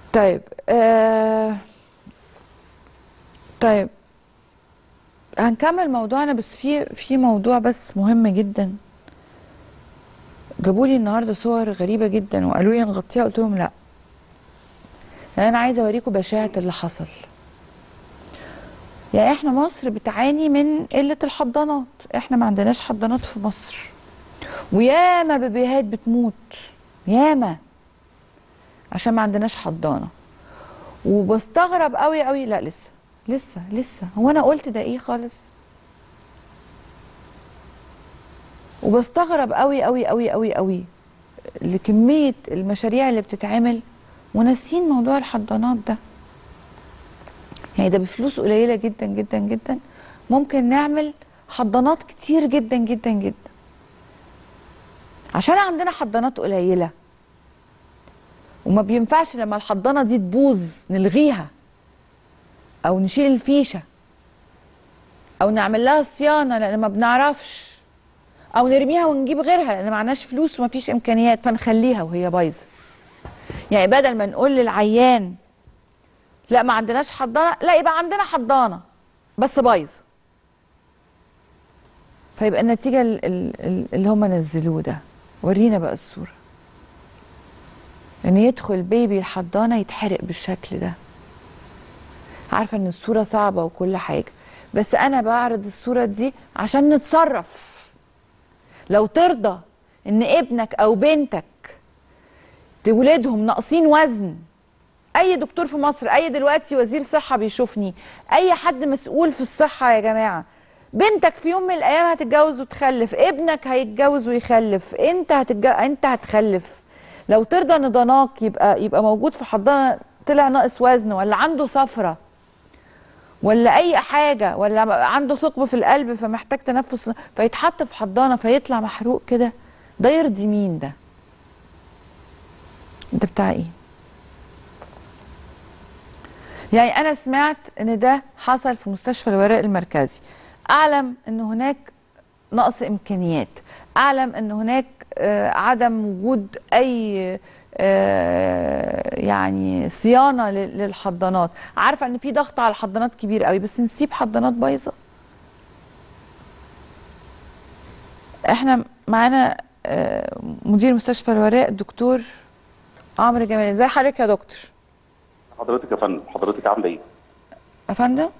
طيب آه طيب هنكمل موضوعنا بس في في موضوع بس مهم جدا جابوا لي النهارده صور غريبه جدا وقالوا لي نغطيها قلت لهم لا يعني انا عايزه اوريكم بشاعه اللي حصل يعني احنا مصر بتعاني من قله الحضانات احنا ما عندناش حضانات في مصر وياما بيبيهات بتموت ياما عشان ما عندناش حضانه وبستغرب قوي قوي لا لسه لسه لسه هو انا قلت ده ايه خالص وبستغرب قوي قوي قوي قوي قوي لكميه المشاريع اللي بتتعمل وناسين موضوع الحضانات ده يعني ده بفلوس قليله جدا جدا جدا ممكن نعمل حضانات كتير جدا جدا جدا عشان عندنا حضانات قليله وما بينفعش لما الحضانه دي تبوظ نلغيها او نشيل الفيشه او نعمل لها صيانه لان ما بنعرفش او نرميها ونجيب غيرها لان ما عندناش فلوس وما فيش امكانيات فنخليها وهي بايظه يعني بدل ما نقول للعيان لا ما عندناش حضانه لا يبقى عندنا حضانه بس بايظه فيبقى النتيجه ال- ال- ال- اللي هم نزلوه ده ورينا بقى الصوره ان يدخل بيبي الحضانه يتحرق بالشكل ده عارفه ان الصوره صعبه وكل حاجه بس انا بعرض الصوره دي عشان نتصرف لو ترضى ان ابنك او بنتك تولدهم ناقصين وزن اي دكتور في مصر اي دلوقتي وزير صحه بيشوفني اي حد مسؤول في الصحه يا جماعه بنتك في يوم من الايام هتتجوز وتخلف ابنك هيتجوز ويخلف انت هتتج... انت هتخلف لو ترضى ان ضناك يبقى يبقى موجود في حضانه طلع ناقص وزن ولا عنده صفرة ولا اي حاجه ولا عنده ثقب في القلب فمحتاج تنفس فيتحط في حضانه فيطلع محروق كده ده يرضي مين ده انت بتاع ايه يعني انا سمعت ان ده حصل في مستشفى الوراق المركزي اعلم ان هناك نقص امكانيات اعلم ان هناك آه، عدم وجود اي آه، يعني صيانه لل- للحضانات عارفه ان في ضغط على الحضانات كبير قوي بس نسيب حضانات بايظه احنا معانا آه، مدير مستشفى الوراق الدكتور عمرو جمال ازي حضرتك يا دكتور حضرتك يا فندم حضرتك عامله ايه؟ يا فندم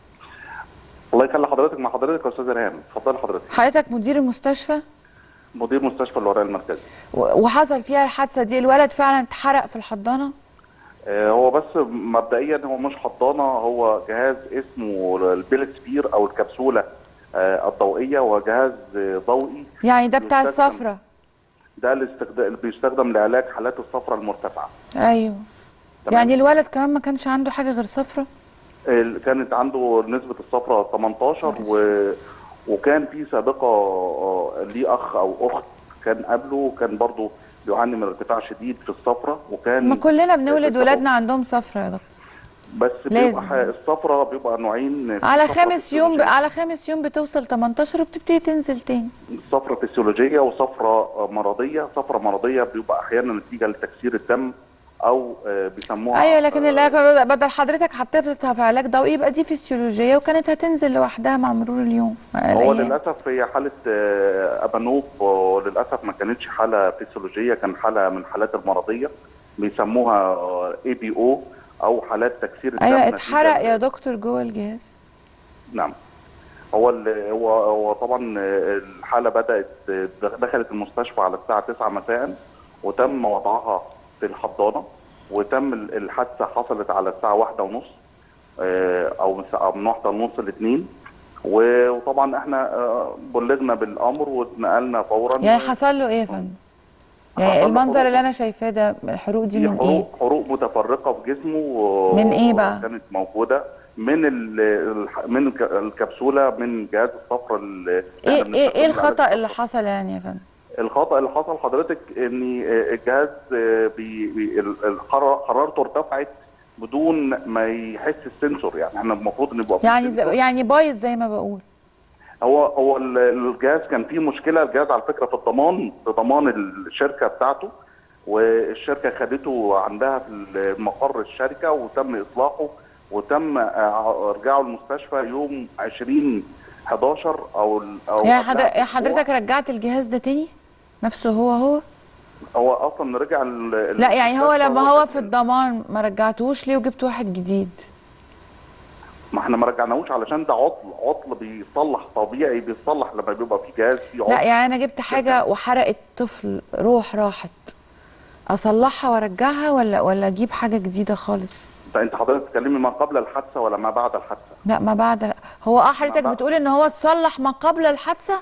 الله يخلي حضرتك مع حضرتك يا استاذ ريهام اتفضلي حضرتك حضرتك مدير المستشفى مدير مستشفى الوراق المركزي و- وحصل فيها الحادثه دي الولد فعلا اتحرق في الحضانه آه هو بس مبدئيا هو مش حضانه هو جهاز اسمه البيلسبير او الكبسوله آه الضوئيه وهو جهاز آه، ضوئي يعني ده بتاع يستخدم- الصفرة ده الاستخدام اللي بيستخدم لعلاج حالات الصفرة المرتفعه ايوه تمام. يعني الولد كمان ما كانش عنده حاجه غير صفرة ال- كانت عنده نسبه الصفرة 18 و... وكان في سابقه آه، ليه اخ او اخت كان قبله كان برضه بيعاني من ارتفاع شديد في الصفرة وكان ما كلنا بنولد الصفرة- ولادنا عندهم صفرة يا دكتور بس لازم. بيبقى ح- الصفرة بيبقى نوعين في على صفرة خامس يوم ب... فسيولوجية. على خامس يوم بتوصل 18 وبتبتدي تنزل تاني صفرة فسيولوجية وصفرة مرضية صفرة مرضية بيبقى أحيانا نتيجة لتكسير الدم أو آه، بيسموها ايوه لكن آه، العلاج- بدل حضرتك حطيتها في علاج ضوئي يبقى دي فسيولوجيه وكانت هتنزل لوحدها مع مرور اليوم هو الأيام. للأسف هي حالة آه، أبانوب وللأسف ما كانتش حالة فسيولوجية كان حالة من حالات المرضية بيسموها اي بي او أو حالات تكسير الدم ايوه نتيجة اتحرق ل- يا دكتور جوه الجهاز نعم هو ال- هو هو طبعا الحاله بدات دخلت المستشفى على الساعه 9 مساء وتم وضعها في الحضانه وتم ال- الحادثه حصلت على الساعه واحدة ونص آه، او من الساعة- من واحدة ونص لاثنين وطبعا احنا آه، بلغنا بالامر واتنقلنا فورا يعني حصل له ايه يا فندم يعني حصل له المنظر حروق. اللي انا شايفاه ده الحروق دي من ايه حروق حروق متفرقه في جسمه و- من إيه بقى؟ كانت موجوده من ال الح- من الك- الكبسوله من جهاز الصفرة اللي إحنا ايه ايه بنستخدمه ايه الخطا لعلاج اللي حصل يعني يا فندم الخطا اللي حصل حضرتك ان الجهاز بي بي ال- الحراره حرارته ارتفعت بدون ما يحس السنسور يعني احنا المفروض ان يبقى في يعني سنسور. زي يعني بايظ زي ما بقول هو هو ال- الجهاز كان فيه مشكله الجهاز على فكره في الضمان في ضمان الشركه بتاعته والشركه خدته عندها في مقر الشركه وتم اصلاحه وتم آه، ارجاعه المستشفى يوم 20 11 او او يا قبلها حضر... يا بأسبوع. حضرتك رجعت الجهاز ده تاني نفسه هو هو هو اصلا رجع ال- لا يعني هو المستشفى لما هو كان- في الضمان ما رجعتوش ليه وجبت واحد جديد ما احنا ما رجعناهوش علشان ده عطل عطل بيصلح طبيعي بيصلح لما بيبقى في جهاز فيه عطل لا يعني انا جبت حاجه وحرقت طفل روح راحت اصلحها وارجعها ولا ولا اجيب حاجه جديده خالص ده انت حضرتك بتتكلمي ما قبل الحادثه ولا ما بعد الحادثه لا ما بعد هو اه حضرتك بعد. بتقول ان هو اتصلح ما قبل الحادثه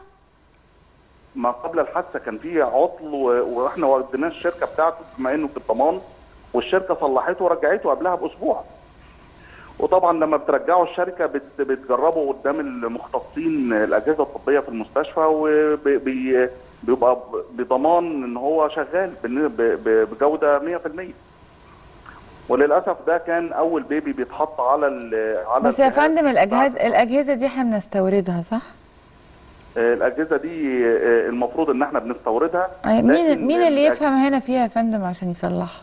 ما قبل الحادثه كان في عطل و- واحنا وديناه الشركه بتاعته بما انه في الضمان والشركه صلحته ورجعته قبلها باسبوع وطبعا لما بترجعوا الشركه بت بتجربوا قدام المختصين الاجهزه الطبيه في المستشفى وبيبقى بضمان ان هو شغال بن- ب- ب- بجوده 100% وللاسف ده كان اول بيبي بيتحط على ال- على بس يا الجهاز فندم الاجهزه بعد- الاجهزه دي احنا بنستوردها صح آه، الاجهزه دي آه، المفروض ان احنا بنستوردها أي مين لكن مين اللي الأج- يفهم هنا فيها يا فندم عشان يصلحها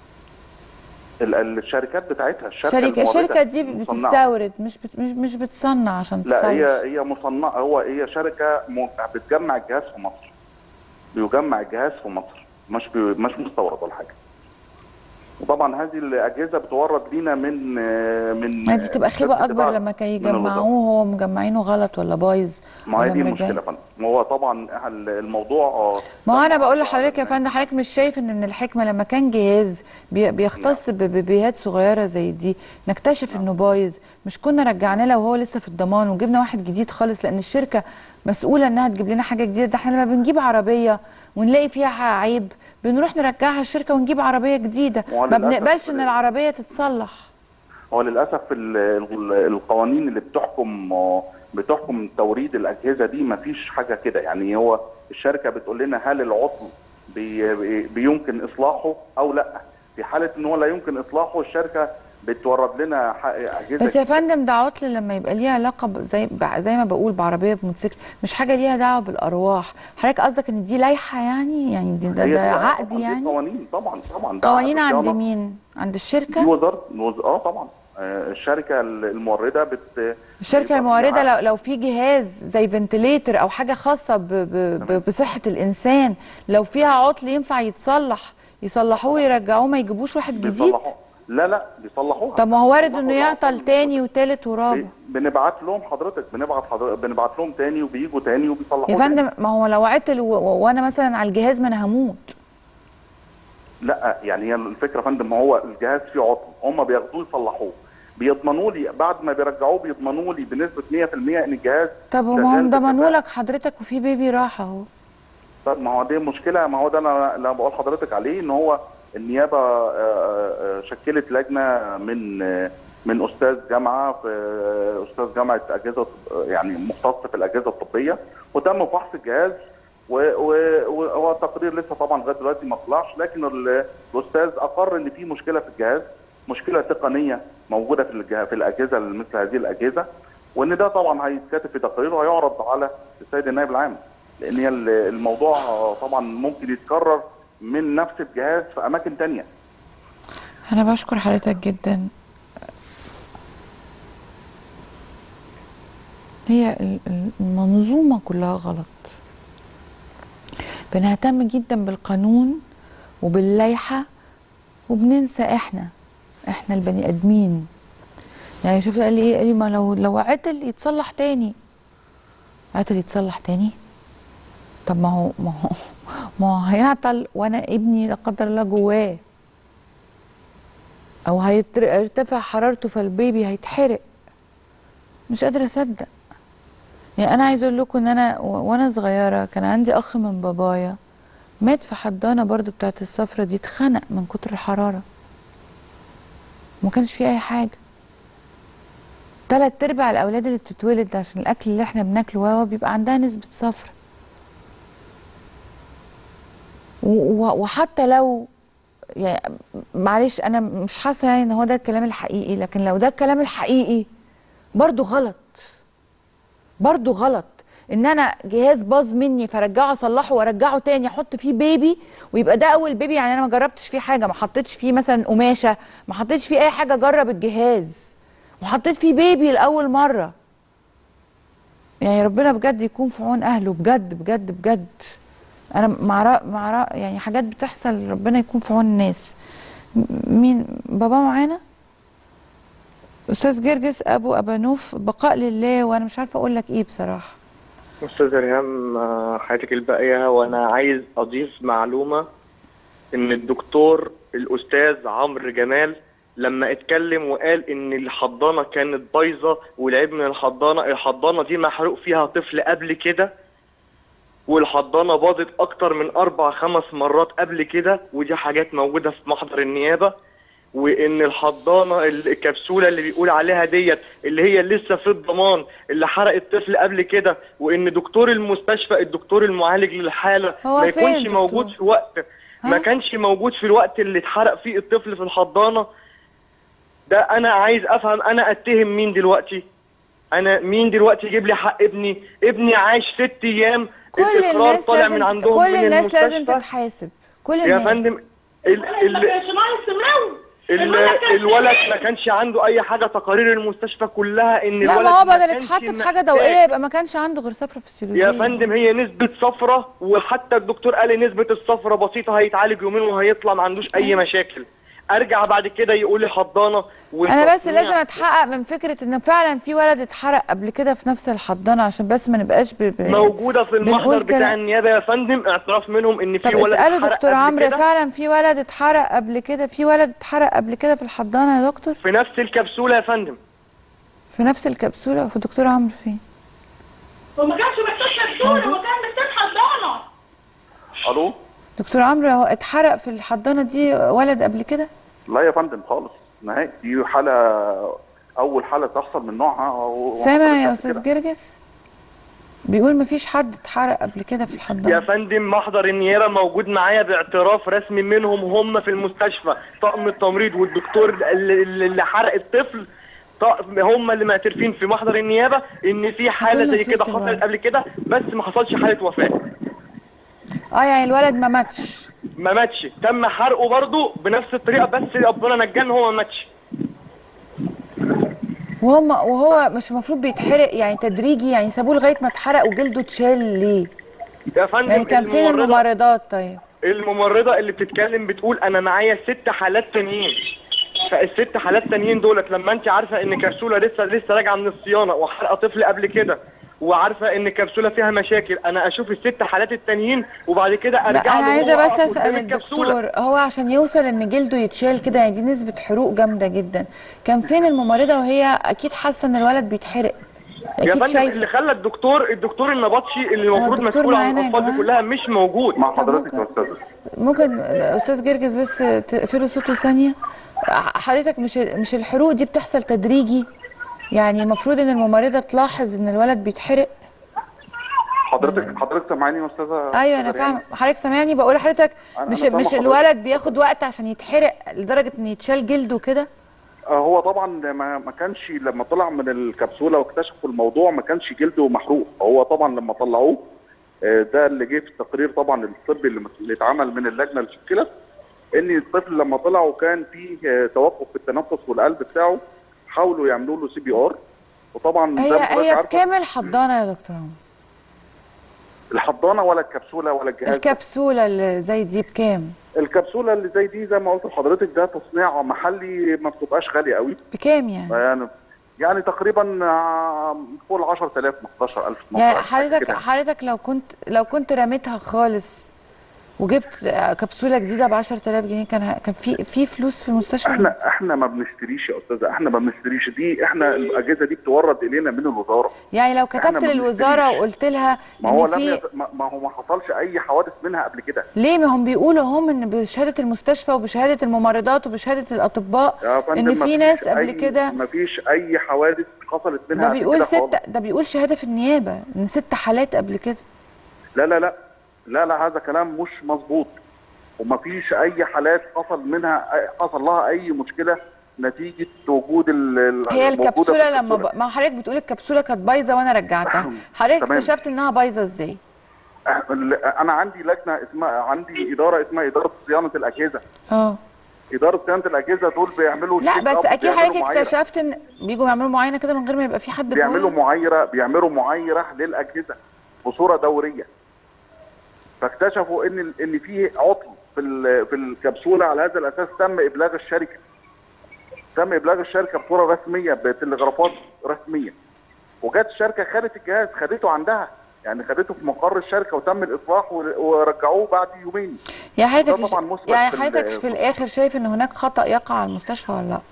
ال- ال- الشركات بتاعتها الشركه شركه الموردة الشركه دي المصنعة. بتستورد مش بت مش مش بتصنع عشان لا تصلح هي هي مصنعه هو هي شركه م- بتجمع الجهاز في مصر بيجمع الجهاز في مصر مش بي مش مستورد ولا حاجه وطبعا هذه الاجهزه بتورد لينا من آه، من ما دي تبقى خيبه شركة اكبر بعض لما كانوا من الوزارة. يجمعوه هو مجمعينه غلط ولا بايظ ما هي ولا دي مرجعين. المشكله يا فندم هو طبعا ال- الموضوع آه، ما هو انا طبعاً بقول على لحضرتك يا ال- فندم حضرتك مش شايف ان من الحكمه لما كان جهاز بي- بيختص ب- ببيبيهات صغيره زي دي نكتشف انه بايظ مش كنا رجعنا له وهو لسه في الضمان وجبنا واحد جديد خالص لان الشركه مسؤوله انها تجيب لنا حاجه جديده ده احنا لما بنجيب عربيه ونلاقي فيها عيب بنروح نرجعها الشركه ونجيب عربيه جديده هو ما للأسف بنقبلش ان العربيه تتصلح هو للاسف ال- ال- القوانين اللي بتحكم بتحكم توريد الاجهزه دي ما فيش حاجه كده يعني هو الشركه بتقول لنا هل العطل بي بي- بيمكن اصلاحه او لا في حاله ان هو لا يمكن اصلاحه الشركه بتورد لنا ح- اجهزه بس يا فندم ده عطل لما يبقى ليها علاقه ب- زي ب- زي ما بقول بعربيه بموتوسيكل مش حاجه ليها دعوه بالارواح حضرتك قصدك ان دي لايحه يعني يعني دي- ده, هي ده دي- عقد طبعاً دي يعني قوانين طبعا طبعا ده قوانين عقد عند صيانة. مين عند دي الشركه وزاره وز... اه طبعا آه، الشركه المورده بت الشركه بيبقى المورده فيها- لو لو في جهاز زي فنتليتر او حاجه خاصه ب ب ب بصحه الانسان لو فيها عطل ينفع يتصلح يصلحوه ويرجعوه ما يجيبوش واحد جديد بيصلحوها. لا لا بيصلحوها طب ما هو وارد بيصلحوا انه العطل يعطل تاني وتالت ورابع ب- بنبعت لهم حضرتك بنبعت حضرتك بنبعت لهم تاني وبيجوا تاني وبيصلحوا يا تاني. فندم ما هو لو عطل و- و- وانا مثلا على الجهاز ما انا هموت لا يعني هي الفكره يا فندم هو الجهاز فيه عطل هم بياخدوه يصلحوه بيضمنوا لي بعد ما بيرجعوه بيضمنوا لي بنسبه 100% ان الجهاز طب شغال ما هم ضمنوا بكفاءة. لك حضرتك وفي بيبي راح اهو طب ما هو دي مشكله ما هو ده انا اللي بقول حضرتك عليه ان هو النيابه آه، آه، شكلت لجنه من آه، من استاذ جامعه في آه، استاذ جامعه اجهزه آه، يعني مختص في الاجهزه الطبيه وتم فحص الجهاز و- و- وهو التقرير لسه طبعا لغايه دلوقتي ما طلعش لكن ال- الاستاذ اقر ان في مشكله في الجهاز مشكله تقنيه موجوده في الجهاز في الاجهزه اللي مثل هذه الاجهزه وان ده طبعا هيتكتب في تقرير وهيعرض على السيد النائب العام لان هي ال- الموضوع طبعا ممكن يتكرر من نفس الجهاز في اماكن تانية انا بشكر حضرتك جدا هي ال- ال- المنظومه كلها غلط بنهتم جدا بالقانون وباللائحه وبننسى احنا احنا البني ادمين يعني شوف قال لي ايه قال لي ما لو لو عطل يتصلح تاني عطل يتصلح تاني طب ما هو ما هو ما هو هيعطل وانا ابني لا قدر الله جواه او هيرتفع حرارته فالبيبي هيتحرق مش قادره اصدق يعني انا عايزه اقول لكم ان انا و- وانا صغيره كان عندي اخ من بابايا مات في حضانه برضو بتاعت الصفرة دي اتخنق من كتر الحراره ما كانش فيه اي حاجه تلات ارباع الاولاد اللي بتتولد عشان الاكل اللي احنا بناكله وهو بيبقى عندها نسبه صفرة و- و- وحتى لو يعني معلش انا مش حاسه يعني ان هو ده الكلام الحقيقي لكن لو ده الكلام الحقيقي برضو غلط برضو غلط ان انا جهاز باظ مني فرجعه اصلحه وارجعه تاني احط فيه بيبي ويبقى ده اول بيبي يعني انا ما جربتش فيه حاجه ما حطيتش فيه مثلا قماشه ما حطيتش فيه اي حاجه اجرب الجهاز وحطيت فيه بيبي لاول مره يعني ربنا بجد يكون في عون اهله بجد بجد بجد انا مع مع يعني حاجات بتحصل ربنا يكون في عون الناس م- مين بابا معانا استاذ جرجس ابو ابانوف بقاء لله وانا مش عارفه اقول لك ايه بصراحه أستاذ ريهام آه، حياتك الباقية وأنا عايز أضيف معلومة إن الدكتور الأستاذ عمرو جمال لما اتكلم وقال إن الحضانة كانت بايظة والعيب من الحضانة الحضانة دي محروق فيها طفل قبل كده والحضانة باظت أكتر من أربع خمس مرات قبل كده ودي حاجات موجودة في محضر النيابة وان الحضانه الكبسوله اللي بيقول عليها ديت اللي هي لسه في الضمان اللي حرق الطفل قبل كده وان دكتور المستشفى الدكتور المعالج للحاله هو ما فين يكونش الدكتور؟ موجود في وقت ما ها؟ كانش موجود في الوقت اللي اتحرق فيه الطفل في الحضانه ده انا عايز افهم انا اتهم مين دلوقتي انا مين دلوقتي يجيب لي حق ابني ابني عاش ست ايام كل الاقرار الناس طالع لازم من تت- عندهم كل من الناس لازم المستشفى. تتحاسب كل يا الناس فندم ال ال ال الولد ما كانش عنده اي حاجه تقارير المستشفى كلها ان لا الولد ما هو بدل كانش اتحط في حاجه محتاج. دوائيه يبقى ما كانش عنده غير صفرة فسيولوجيه يا فندم هي نسبة صفرة وحتى الدكتور قال لي نسبة الصفرة بسيطة هيتعالج يومين وهيطلع ما عندوش أي مشاكل أرجع بعد كده يقول لي حضانة انا بس والتصنيع. لازم اتحقق من فكره ان فعلا في ولد اتحرق قبل كده في نفس الحضانه عشان بس ما نبقاش ب... ب... موجودة في بنقول المحضر كده. بتاع النيابة يا فندم اعتراف منهم إن في طب ولد اساله اتحرق دكتور قبل عمرو كده فعلا في ولد اتحرق قبل كده في ولد اتحرق قبل كده في الحضانه يا دكتور في نفس الكبسولة يا فندم في نفس الكبسوله وفي دكتور عمرو فين هو ما كانش محتاج كبسولة هو كان محتاج حضانة الو دكتور عمرو هو اتحرق في الحضانه دي ولد قبل كده لا يا فندم خالص نهائي دي حاله اول حاله تحصل من نوعها و- سامع وحصلت يا قبل استاذ كده. جرجس بيقول مفيش حد اتحرق قبل كده في يا الحضانه فندم محضر النيابة موجود معايا باعتراف رسمي منهم هم في المستشفى طاقم التمريض والدكتور اللي, اللي حرق الطفل طاقم هم اللي معترفين في محضر النيابة ان في حالة هاتولنا زي كده صورة الولد. حصلت قبل كده بس ما حصلش حالة وفاة اه يعني الولد ما ماتش ما ماتش تم حرقه برضه بنفس الطريقة بس ربنا نجاه ان هو ما ماتش وهم وهو مش المفروض بيتحرق يعني تدريجي يعني سابوه لغايه ما اتحرق وجلده اتشال ليه؟ يا فندم يعني كان فين الممرضة- الممرضات طيب؟ الممرضة اللي بتتكلم بتقول انا معايا ست حالات تانيين فالست حالات تانيين دولت لما انت عارفه ان كبسوله لسه لسه راجعه من الصيانه وحرقه طفل قبل كده وعارفه ان كبسوله فيها مشاكل انا اشوف الست حالات التانيين وبعد كده لا ارجع انا له عايزه وهو بس واقف اسال قدام الكبسولة. الدكتور هو عشان يوصل ان جلده يتشال كده يعني دي نسبه حروق جامده جدا كان فين الممرضه وهي اكيد حاسه ان الولد بيتحرق يا اكيد فندم اللي شايفه خلى الدكتور الدكتور النبطشي اللي المفروض الدكتور مسؤول عن معانا يا الاطفال دي جماعة؟ كلها مش موجود مع طب حضرتك يا ممكن- استاذ ممكن استاذ جرجس بس تقفلوا صوته ثانيه حضرتك مش مش الحروق دي بتحصل تدريجي يعني المفروض ان الممرضه تلاحظ ان الولد بيتحرق حضرتك حضرتك سامعاني يا استاذه ايوه انا أستاذة فاهم حضرتك سامعني بقول لحضرتك أنا- مش أنا سامع مش حضرتك. الولد بياخد وقت عشان يتحرق لدرجه ان يتشال جلده كده آه، هو طبعا ما ما كانش لما طلع من الكبسوله واكتشفوا الموضوع ما كانش جلده محروق هو طبعا لما طلعوه آه، ده اللي جه في التقرير طبعا الطبي اللي اللي اتعمل من اللجنه اللي شكلت ان الطفل لما طلع وكان فيه آه، توقف في التنفس والقلب بتاعه حاولوا يعملوا له سي بي ار وطبعا زي هي ما حضرتك هي عارفة، بكام الحضانه يا دكتور عمر الحضانه ولا الكبسوله ولا الجهاز الكبسوله اللي زي دي بكام الكبسوله اللي زي دي زي ما قلت لحضرتك ده تصنيع محلي ما بتبقاش غاليه قوي بكام يعني يعني يعني تقريبا آه، فوق ال 10000 15000 يعني 12000 حاجة حضرتك كده. حضرتك لو كنت لو كنت رميتها خالص وجبت كبسوله جديده ب 10000 جنيه كان ه- كان في في فلوس في المستشفى احنا احنا ما بنشتريش يا استاذه احنا ما بنشتريش دي احنا الاجهزه دي بتورد الينا من الوزاره يعني لو إحنا كتبت ما للوزاره بنشتريش. وقلت لها ما هو ان لم في يت... ما ما هو ما حصلش اي حوادث منها قبل كده ليه ما هم بيقولوا هم ان بشهاده المستشفى وبشهاده الممرضات وبشهاده الاطباء يا فندم ان ما في فيش ناس قبل أي- كده ما فيش اي حوادث حصلت منها ده قبل بيقول كده ست خالص. ده بيقول شهاده في النيابه ان ست حالات قبل كده لا لا لا لا لا هذا كلام مش مظبوط وما فيش اي حالات حصل منها حصل لها اي مشكله نتيجه وجود ال- ال- هي موجودة في الكبسوله لما الكبسولة. ب... ما حضرتك بتقول الكبسوله كانت بايظه وانا رجعتها حضرتك تمام. اكتشفت انها بايظه ازاي انا عندي لجنه اسمها عندي اداره اسمها اداره صيانه الاجهزه اه اداره صيانه الاجهزه دول بيعملوا لا check بس up، اكيد بيعملوا حضرتك معايرة. اكتشفت ان بيجوا يعملوا معاينه كده من غير ما يبقى في حد بيعملوا جواها معايره بيعملوا معايره للاجهزه بصوره دوريه فاكتشفوا ان ال- ان في عطل في ال- في الكبسوله على هذا الاساس تم ابلاغ الشركه تم ابلاغ الشركه بصوره رسميه بتلغرافات رسميه وجت الشركه خدت الجهاز خدته عندها يعني خدته في مقر الشركه وتم الاصلاح ور- ورجعوه بعد يومين يا حضرتك ده طبعاً مثبت يعني في ال- حضرتك في الاخر شايف ان هناك خطا يقع على المستشفى ولا لا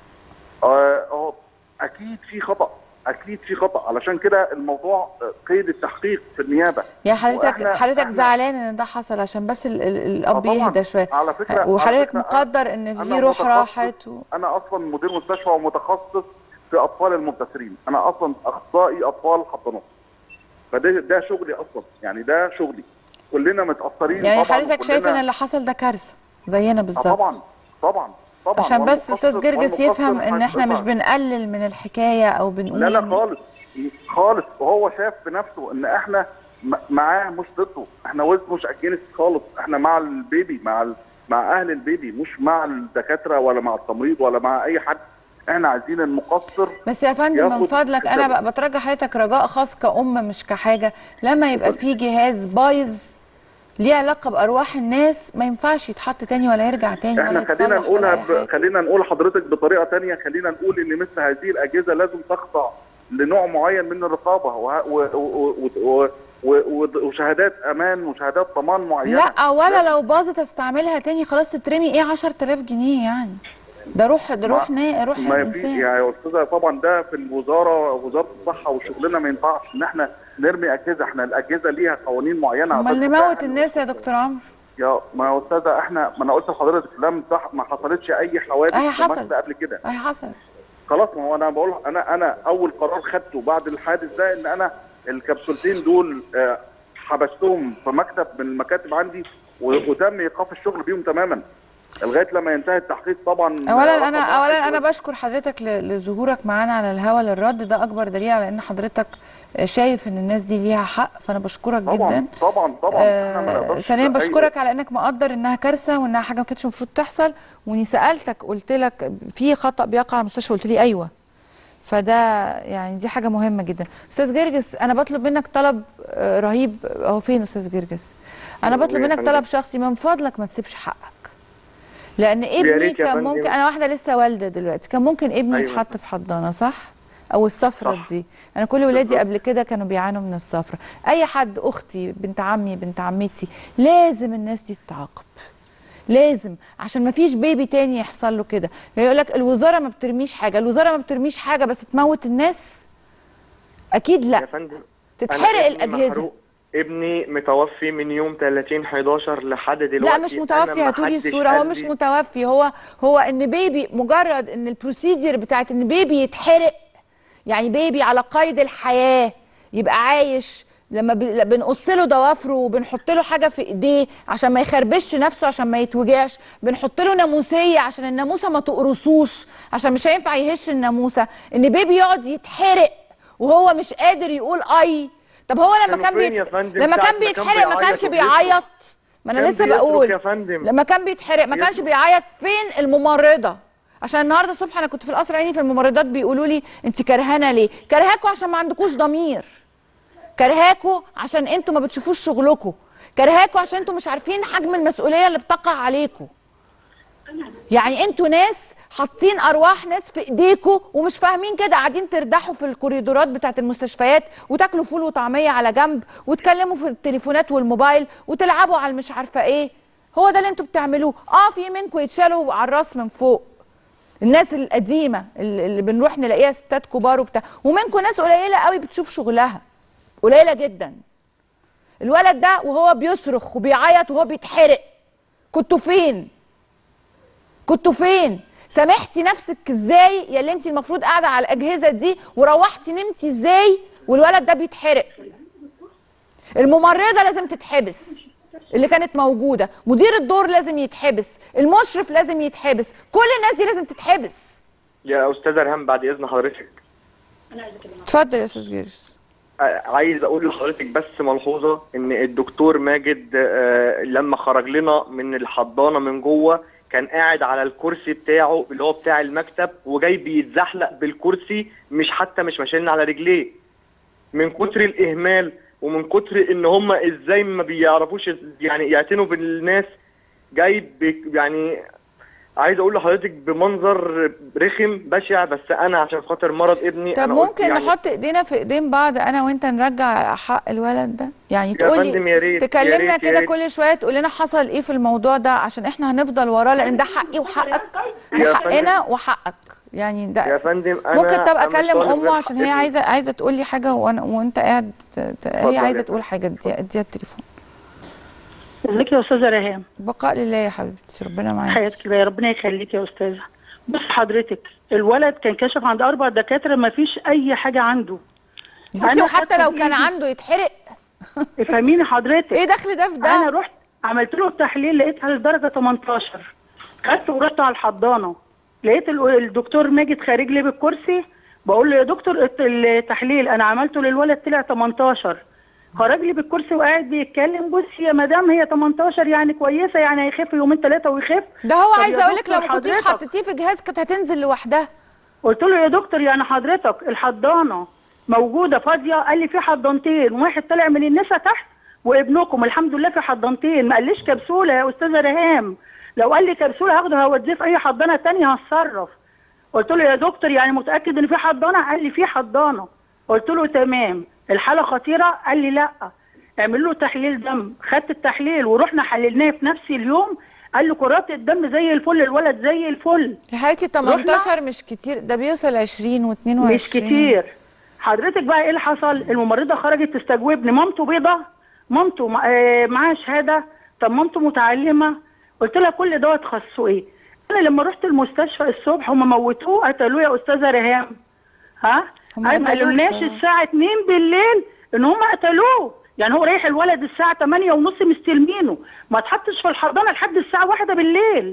اه آه، اكيد في خطا اكيد في خطا علشان كده الموضوع آه، قيد التحقيق في النيابه يا حضرتك وإحنا- حضرتك إحنا- زعلان ان ده حصل عشان بس ال ال الاب آه طبعاً. يهدى شويه على فكرة- على وحضرتك فكرة أنا- مقدر ان أنا في روح متخصص- راحت و... انا اصلا مدير مستشفى ومتخصص في اطفال المبتسرين انا اصلا اخصائي اطفال حضانات فده ده شغلي اصلا يعني ده شغلي كلنا متاثرين يعني طبعا حضرتك شايف وكلنا- ان اللي حصل ده كارثه زينا آه بالظبط طبعا طبعا طبعا عشان بس والمقصر- استاذ جرجس والمقصر يفهم ان احنا مش هيدفع. بنقلل من الحكايه او بنقول لا لا إن- خالص خالص وهو شاف بنفسه ان احنا م- معاه مش ضده احنا وزن مش اجنس خالص احنا مع البيبي مع ال... مع اهل البيبي مش مع الدكاتره ولا مع التمريض ولا مع اي حد احنا عايزين المقصر بس يا فندم من ياخد فضلك انا السبب. بقى بترجى حضرتك رجاء خاص كأم مش كحاجه لما يبقى في جهاز بايظ ليه علاقه بارواح الناس ما ينفعش يتحط تاني ولا يرجع تاني احنا ولا خلينا يتصلح ولا نقولها أي حاجة. ب... خلينا نقول حضرتك بطريقه تانية خلينا نقول ان مثل هذه الاجهزه لازم تخضع لنوع معين من الرقابه وه... و... و... و... و... و... وشهادات امان وشهادات ضمان معينه لا ولا لو باظت استعملها تاني خلاص تترمي ايه 10000 جنيه يعني ده روح ده روح نا روح ما في الانسان يعني يا استاذه طبعا ده في الوزاره وزاره الصحه وشغلنا ما ينفعش ان احنا نرمي اجهزه احنا الاجهزه ليها قوانين معينه امال عشان نموت تتاح الناس يا دكتور عمرو يا ما يا استاذه احنا ما انا قلت لحضرتك لم تح... ما حصلتش اي حوادث اهي في مصر حصلت قبل كده اهي حصل خلاص ما هو انا بقول انا انا اول قرار خدته بعد الحادث ده ان انا الكبسولتين دول آه، حبستهم في مكتب من المكاتب عندي و- وتم ايقاف الشغل بيهم تماما لغايه لما ينتهي التحقيق طبعا آه، اولا رقم انا واحد اولا انا و- بشكر حضرتك ل- لظهورك معانا على الهوا للرد ده اكبر دليل على ان حضرتك شايف ان الناس دي ليها حق فانا بشكرك طبعا جدا طبعا طبعا احنا ما آه نقدرش ثانيا أي- بشكرك على انك مقدر انها كارثه وانها حاجه ما كانتش المفروض تحصل واني سالتك قلت لك في خطا بيقع على المستشفى قلت لي ايوه فده يعني دي حاجه مهمه جدا استاذ جرجس انا بطلب منك طلب آه، رهيب هو فين استاذ جرجس انا بطلب يا منك فندم. طلب شخصي من فضلك ما تسيبش حقك لان ابني ريت يا كان فندم. ممكن انا واحده لسه والده دلوقتي كان ممكن ابني أيوة. يتحط في حضانه صح او الصفرة صح. دي انا كل ولادي بالظبط. قبل كده كانوا بيعانوا من الصفرة اي حد اختي بنت عمي بنت عمتي لازم الناس دي تتعاقب لازم عشان ما فيش بيبي تاني يحصل له كده يقول لك الوزاره ما بترميش حاجه الوزاره ما بترميش حاجه بس تموت الناس اكيد يا لا فندم تتحرق أنا ابني الاجهزه محروق. ابني متوفي من يوم 30 11 لحد دلوقتي لا مش متوفي أنا هاتولي محدش الصوره هو قال مش لي- متوفي هو هو ان بيبي مجرد ان البروسيدير بتاعت ان بيبي يتحرق يعني بيبي على قيد الحياه يبقى عايش لما ب- بنقص له ضوافره وبنحط له حاجه في ايديه عشان ما يخربش نفسه عشان ما يتوجعش بنحط له ناموسيه عشان الناموسه ما تقرصوش عشان مش هينفع يهش الناموسه ان بيبي يقعد يتحرق وهو مش قادر يقول اي طب هو لما كانوا كان فين بيت... يا فندم لما ساعة كان ما كان بيتحرق ما كانش بيعيط وبيصرخ؟ بيعيط ما انا كان لسه بيصرخ بقول يا فندم. لما كان بيتحرق ما كانش بيصرخ. بيعيط فين الممرضه عشان النهارده الصبح انا كنت في القصر العيني في الممرضات بيقولوا لي انت كرهانه ليه كرهاكوا عشان ما عندكوش ضمير كرهاكوا عشان انتوا ما بتشوفوش شغلكوا كرهاكوا عشان انتوا مش عارفين حجم المسؤوليه اللي بتقع عليكوا يعني انتوا ناس حاطين ارواح ناس في ايديكوا ومش فاهمين كده قاعدين تردحوا في الكوريدورات بتاعت المستشفيات وتاكلوا فول وطعميه على جنب وتكلموا في التليفونات والموبايل وتلعبوا على المش عارفه ايه هو ده اللي انتوا بتعملوه اه في منكم يتشالوا على الراس من فوق الناس القديمه اللي اللي بنروح نلاقيها ستات كبار وبتاع ومنكم ناس قليله قوي بتشوف شغلها قليله جدا الولد ده وهو بيصرخ وبيعيط وهو بيتحرق كنتوا فين كنتوا فين سامحتي نفسك ازاي يا اللي انت المفروض قاعده على الاجهزه دي وروحتي نمتي ازاي والولد ده بيتحرق الممرضه لازم تتحبس اللي كانت موجوده مدير الدور لازم يتحبس المشرف لازم يتحبس كل الناس دي لازم تتحبس يا استاذه ريهام بعد اذن حضرتك اتفضل يا استاذ جرجس آه، عايز اقول لحضرتك بس ملحوظه ان الدكتور ماجد آه، لما خرج لنا من الحضانه من جوه كان قاعد على الكرسي بتاعه اللي هو بتاع المكتب وجاي بيتزحلق بالكرسي مش حتى مش ماشيين على رجليه من كتر الاهمال ومن كتر ان هم ازاي ما بيعرفوش يعني يعتنوا بالناس جاي بي- يعني عايز اقول لحضرتك بمنظر رخم بشع بس انا عشان خاطر مرض ابني طب أنا قلت ممكن يعني نحط ايدينا في ايدين بعض انا وانت نرجع حق الولد ده يعني يا فندم تقولي يا ريت يا تكلمنا ريت يا كده ريت. كل شويه تقول لنا حصل ايه في الموضوع ده عشان احنا هنفضل وراه لان ده حقي وحقك يا وحقنا وحقك يعني يا ده فندم انا ممكن طب أنا اكلم طالب امه غير عشان هي حقيقي. عايزه عايزه تقول لي حاجه وانا وانت قاعد ت- ت- اتفضل هي يا عايزه فندم. تقول حاجه اديها اديها التليفون ازيك يا استاذه ريهام بقاء لله يا حبيبتي ربنا معاك حياتك الله يا ربنا يخليك يا استاذه بص حضرتك الولد كان كشف عند اربع دكاتره ما فيش اي حاجه عنده يا ستي أنا وحتى خدت لو كان بإيدي. عنده يتحرق افهميني حضرتك ايه دخل ده في انا ده رحت عملت له التحليل لقيتها لدرجه 18 خدته ورحت على الحضانه لقيت ال- الدكتور ماجد خارج لي بالكرسي بقول له يا دكتور الت- التحليل انا عملته للولد طلع 18 خرج لي بالكرسي وقاعد بيتكلم بصي يا مدام هي 18 يعني كويسه يعني هيخف يومين ثلاثه ويخف ده هو طب عايزه يا اقول لك دكتور لو ما كنتيش حضرتك- حطيتيه في جهاز كانت هتنزل لوحدها قلت له يا دكتور يعني حضرتك الحضانه موجوده فاضيه قال لي في حضانتين واحد طلع من النسا تحت وابنكم الحمد لله في حضانتين ما قاليش كبسوله يا استاذه ريهام لو قال لي كبسوله هاخده هوديه في اي حضانه تانية هتصرف قلت له يا دكتور يعني متاكد ان في حضانه قال لي في حضانه قلت له تمام الحاله خطيره قال لي لا اعمل له تحليل دم خدت التحليل ورحنا حللناه في نفس اليوم قال له كرات الدم زي الفل الولد زي الفل يا حبيبتي 18 مش كتير ده بيوصل 20 و22 مش كتير حضرتك بقى ايه اللي حصل الممرضه خرجت تستجوبني مامته بيضه مامته مع- آه، معاها شهاده طب مامته متعلمه قلت لها كل دوت خصه ايه انا لما رحت المستشفى الصبح هم موتوه قتلوه يا استاذه ريهام ها هم أي ما قتلوه قالولناش بصراحة. الساعه 2 بالليل ان هم قتلوه يعني هو رايح الولد الساعه 8 ونص مستلمينه ما اتحطش في الحضانه لحد الساعه 1 بالليل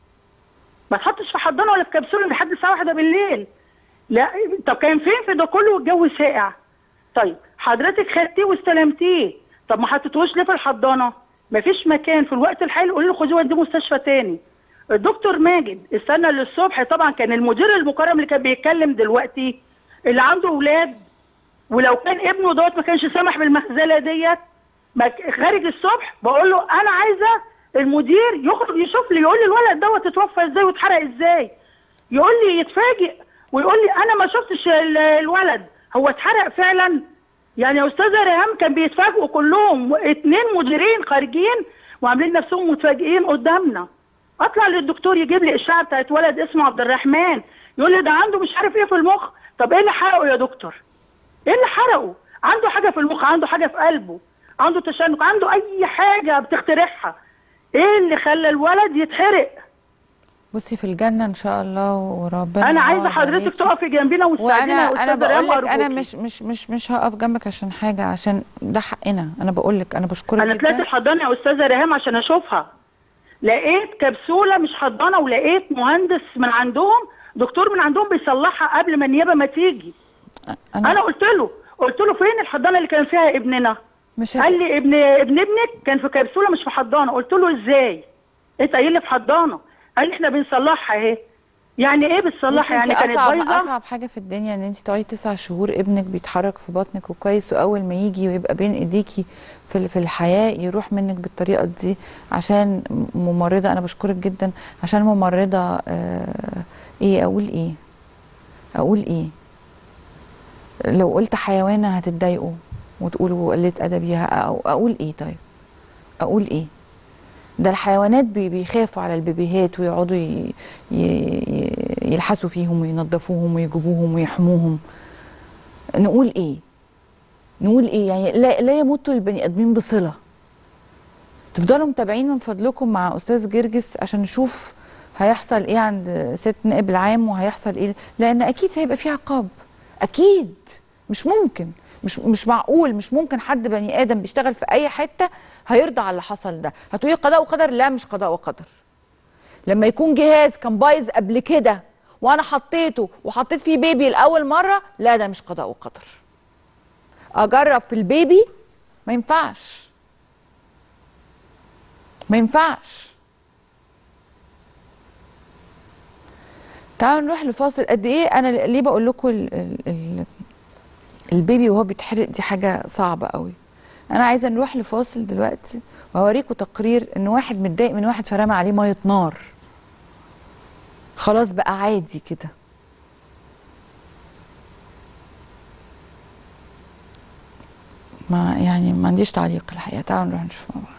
ما اتحطش في حضانه ولا في كبسوله لحد الساعه 1 بالليل لا طب كان فين في ده كله والجو ساقع طيب حضرتك خدتيه واستلمتيه طب ما حطيتوش ليه في الحضانه مفيش مكان في الوقت الحالي قولي له خديه وديه مستشفى تاني الدكتور ماجد استنى للصبح طبعا كان المدير المكرم اللي كان بيتكلم دلوقتي اللي عنده اولاد ولو كان ابنه دوت ما كانش سامح بالمهزله ديت ما ك- خارج الصبح بقول له انا عايزه المدير يخرج يشوف لي يقول لي الولد دوت اتوفى ازاي واتحرق ازاي يقول لي يتفاجئ ويقول لي انا ما شفتش ال- الولد هو اتحرق فعلا يعني يا استاذه ريهام كان بيتفاجئوا كلهم اتنين مديرين خارجين وعاملين نفسهم متفاجئين قدامنا اطلع للدكتور يجيب لي اشعه بتاعت ولد اسمه عبد الرحمن يقول لي ده عنده مش عارف ايه في المخ طب ايه اللي حرقه يا دكتور ايه اللي حرقه عنده حاجه في المخ عنده حاجه في قلبه عنده تشنج عنده اي حاجه بتخترعها ايه اللي خلى الولد يتحرق بصي في الجنه ان شاء الله وربنا انا عايزه يعوض حضرتك عليكي. تقفي جنبنا وتساعدينا وانا يا انا استاذه ريهام بقول لك انا أرجوكي. مش مش مش مش هقف جنبك عشان حاجه عشان ده حقنا انا بقول لك انا بشكرك انا طلعت جدا الحضانه يا استاذه ريهام عشان اشوفها لقيت كبسوله مش حضانه ولقيت مهندس من عندهم دكتور من عندهم بيصلحها قبل ما النيابه ما تيجي انا انا قلت له قلت له فين الحضانه اللي كان فيها ابننا مش قال هت... لي ابن ابن ابنك كان في كبسوله مش في حضانه قلت له ازاي انت قايل لي في حضانه قال لي احنا بنصلحها اهي يعني ايه بتصلحها بصي يعني انت كانت اصعب بايظه اصعب حاجه في الدنيا ان انت تقعدي تسع شهور ابنك بيتحرك في بطنك وكويس واول ما يجي ويبقى بين ايديكي في ال- في الحياه يروح منك بالطريقه دي عشان ممرضه انا بشكرك جدا عشان ممرضه آه ايه اقول ايه اقول ايه لو قلت حيوانه هتتضايقوا وتقولوا قلت ادبي او اقول ايه طيب اقول ايه ده الحيوانات بي- بيخافوا على البيبيهات ويقعدوا ي- ي- ي- يلحسوا فيهم وينظفوهم ويجيبوهم ويحموهم نقول ايه نقول ايه يعني لا, لا يمت البني ادمين بصله تفضلوا متابعين من فضلكم مع استاذ جرجس عشان نشوف هيحصل ايه عند ست نائب العام وهيحصل ايه لان اكيد هيبقى في عقاب اكيد مش ممكن مش مش معقول مش ممكن حد بني ادم بيشتغل في اي حته هيرضى على اللي حصل ده هتقولي قضاء وقدر لا مش قضاء وقدر لما يكون جهاز كان بايظ قبل كده وانا حطيته وحطيت فيه بيبي لاول مره لا ده مش قضاء وقدر اجرب في البيبي ما ينفعش ما ينفعش تعالوا نروح لفاصل قد ايه انا ليه بقول لكم ال ال ال البيبي وهو بيتحرق دي حاجه صعبه قوي انا عايزه نروح لفاصل دلوقتي وهوريكم تقرير ان واحد متضايق من واحد فرمى عليه ميه نار خلاص بقى عادي كده ما يعني ما عنديش تعليق الحقيقه تعالوا نروح نشوف مع بعض